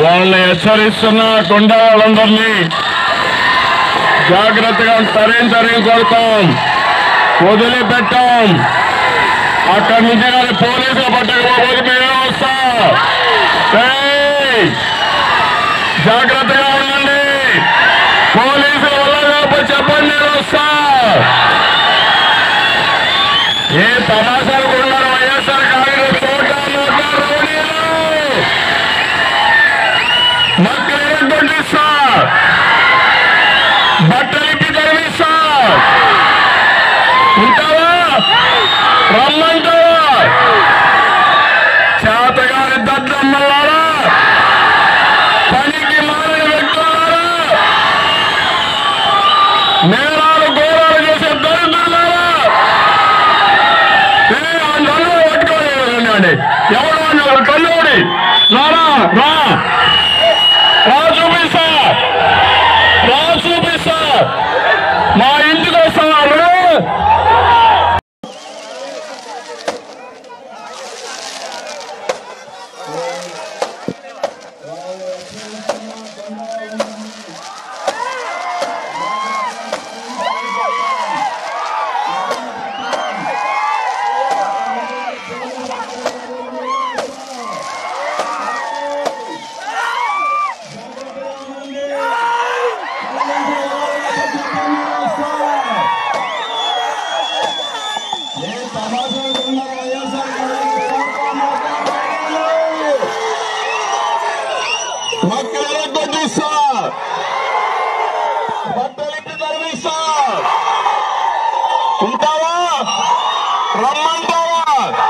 వాళ్ళని హెచ్చరిస్తున్న గుండా వాళ్ళందరినీ జాగ్రత్తగా తరిం తరిం కొడతాం వదిలిపెట్టాం అక్కడి నుంచి కానీ పోలీసులు పట్టకపోతే మేమే వస్తా ఏయ్! జాగ్రత్తగా ఉండండి పోలీసుల వల్ల కాకపోతే చెప్పండి నేను వస్తా ఏ తమాషాలు కొన్నారు వైఎస్ఆర్ కాంగ్రెస్ తోట నోట్ల రౌడీలు మక్కలు ఎరగొట్టిస్తా బట్టలు ఇప్పి తరిమిస్తా ఉంటావా రమ్మంటావా చేతగాని దద్దమ్మలారా పనికి మారిన వ్యక్తులారా నేరాలు ఘోరాలు చేసే దరిద్రులారా ఏ, ఆ నన్ను పట్టుకోలేదండి ఎవరు అన్నారు కల్లూడి రారా రా రా చూపిస్తా రా చూపిస్తా మా ఇంటికి వస్తున్నారు మక్కలు కొట్టిస్తా బట్టలిప్పి తరిమిస్తా ఉంటావా రమ్మంటావా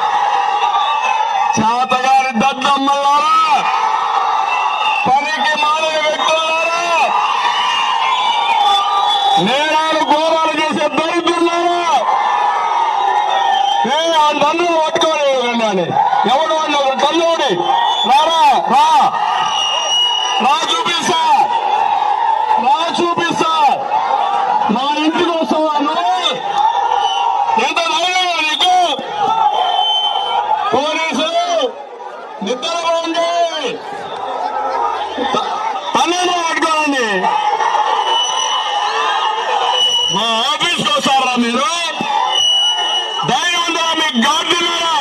చేతగారి దద్దమ్మలారా పనికి మాలిన వ్యక్తులారా నేరాలు ఘోరాలు చేసే దరిద్రులారా ఏ ఆ నన్ను పట్టుకోలేదు ఎవడు అన్నారు తల్లుడి రారా రా రా చూపిస్తా రా చూపిస్తా మా ఇంటికి వస్తావా నువ్వు ఎంత ధైర్యం నీకు పోలీసులు నిద్రపోండి పన్నెండు పట్టుకోండి మా ఆఫీస్కి వస్తారా మీరు ధైర్యం ఉందా మీకు గార్డున్నారా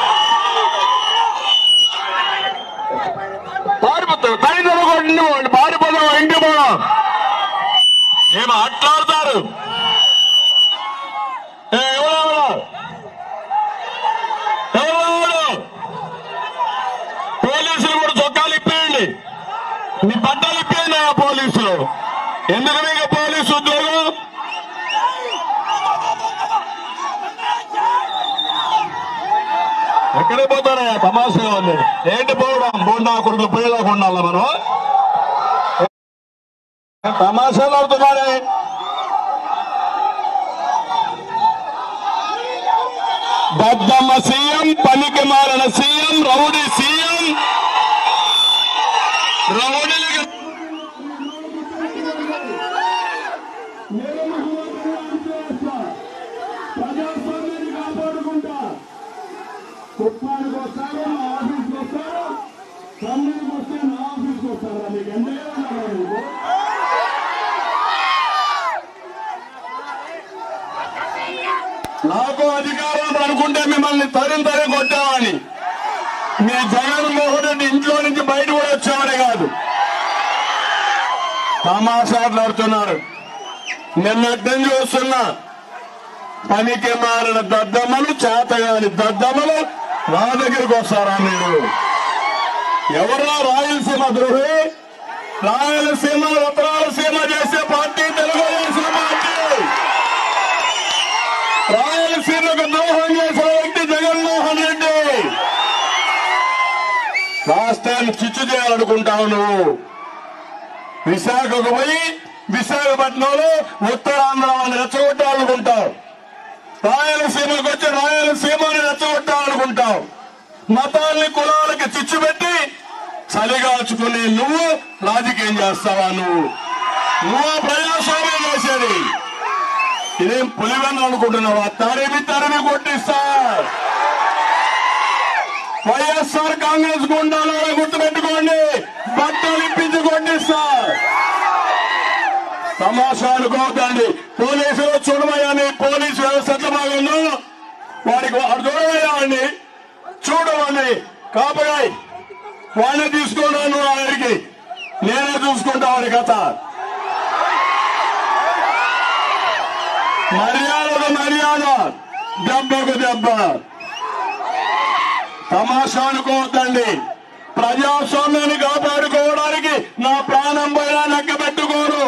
పారిపోతారు తల్లిదండ్రులు కూడా ఇంటి పోండి పారిపోతాం ఇంటి పోదాం ఏమో అట్లాడతారు ఏ, ఎవరెవరు? ఎవరెవరు? పోలీసులు కూడా చొక్కాలు ఇప్పేయండి మీ బట్టలు ఇప్పేయండి ఆ పోలీసులు ఎందుకు మీకు పోలీసు ఉద్యోగం ఎక్కడికి పోతారా తమాషగా ఉంది ఏంటి పోవడం బోండా కొడుకులు పోయేదాకా ఉండాలా మనం తమాషాలు ఆడుతున్నారే దద్దమ్మ సీఎం పనికి మారిన సీఎం రౌడీ సీఎం రౌడీలకి ప్రజాస్వామ్యాన్ని కాపాడుకుంటా కుప్పానికి వస్తారు నా ఆఫీస్కి వస్తారు తమ్ముడికి వస్తే నా ఆఫీస్కి వస్తారా మీకు ఎంతగా ఉన్నారు మీకు నాకు అధికారం ఉంది అనుకుంటే మిమ్మల్ని తరిం తరిం కొట్టామని మీ జగన్మోహన్ రెడ్డి ఇంట్లో నుంచి బయట కూడా వచ్చామని కాదు తమాషాట్లాడుతున్నారు నిన్నట్టం చూస్తున్నా పనికి మారిన దద్దమ్మలు చేతగాని దద్దమ్మలు నా దగ్గరికి వస్తారా మీరు ఎవరా రాయలసీమ ద్రోహి రాయలసీమ రత్నాలసీమ చేసే పార్టీ తెలుగుదేశం పార్టీ రాయలసీమకు ద్రోహం చేసిన వ్యక్తి జగన్మోహన్ రెడ్డి రాష్ట్రాన్ని చిచ్చు చేయాలనుకుంటావు నువ్వు విశాఖకు పోయి విశాఖపట్నంలో ఉత్తరాంధ్ర వాళ్ళని రెచ్చగొట్టాలనుకుంటావు రాయలసీమకు వచ్చి రాయలసీమని రెచ్చగొట్టాలనుకుంటావు మతాల్ని కులాలకి చిచ్చు పెట్టి చలిగాల్చుకుని నువ్వు రాజకీయం చేస్తావా నువ్వు నువ్వు ప్రజాస్వామ్యం చేసేది ఇదేం పులివెన్న అనుకుంటున్నావా తరిమి తరిమి కొట్టిస్తా వైఎస్ఆర్ కాంగ్రెస్ గుండాలో గుర్తుపెట్టుకోండి బట్టలు ఇప్పించి కొట్టిస్తా తమాషా అనుకోవద్దండి పోలీసులు చూడమయ్యాని పోలీసు వ్యవస్థ ఎంత బాగుందో వాడికి వాడు చూడమయ్యా అండి చూడమని కాపగాయ్ వాడిని తీసుకున్నాను ఆయనకి నేనే చూసుకుంటా వాడి కథ మర్యాదకు మర్యాద దెబ్బకు దెబ్బ తమాషా అనుకోవద్దండి ప్రజాస్వామ్యాన్ని కాపాడుకోవడానికి నా ప్రాణం పోయినా లెక్క పెట్టుకోరు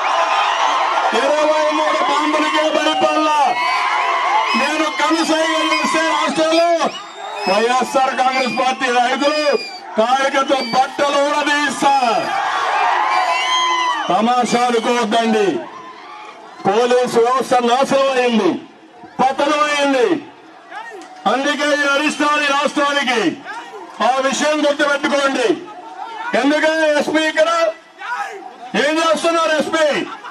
ఇరవై మూడు బాంబులకే పరిపాలన నేను కనసైగా చేస్తే రాష్ట్రంలో వైఎస్ఆర్ కాంగ్రెస్ పార్టీ రైతులు కార్యకర్త బట్టలు కూడా తీస్తా తమాషా అనుకోవద్దండి పోలీసు వ్యవస్థ నాశనం అయింది పతనం అయింది అందుకే ఈ అరిష్టాన్ని రాష్ట్రానికి ఆ విషయం గుర్తుపెట్టుకోండి ఎందుకంటే ఎస్పీ ఇక్కడ ఏం చేస్తున్నారు ఎస్పీ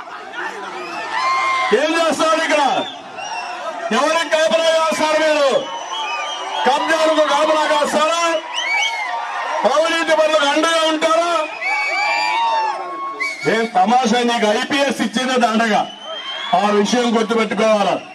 ఏం చేస్తారు ఇక్కడ ఎవరికి కాపలా కాస్తారు మీరు కబ్జాలకు కాపలా కాస్తారా అవినీతి పనులకు అండగా ఉంటారా ఏం తమాషా నీకు ఐపీఎస్ ఇచ్చింది దండగా ఆ విషయం గుర్తుపెట్టుకోవాలా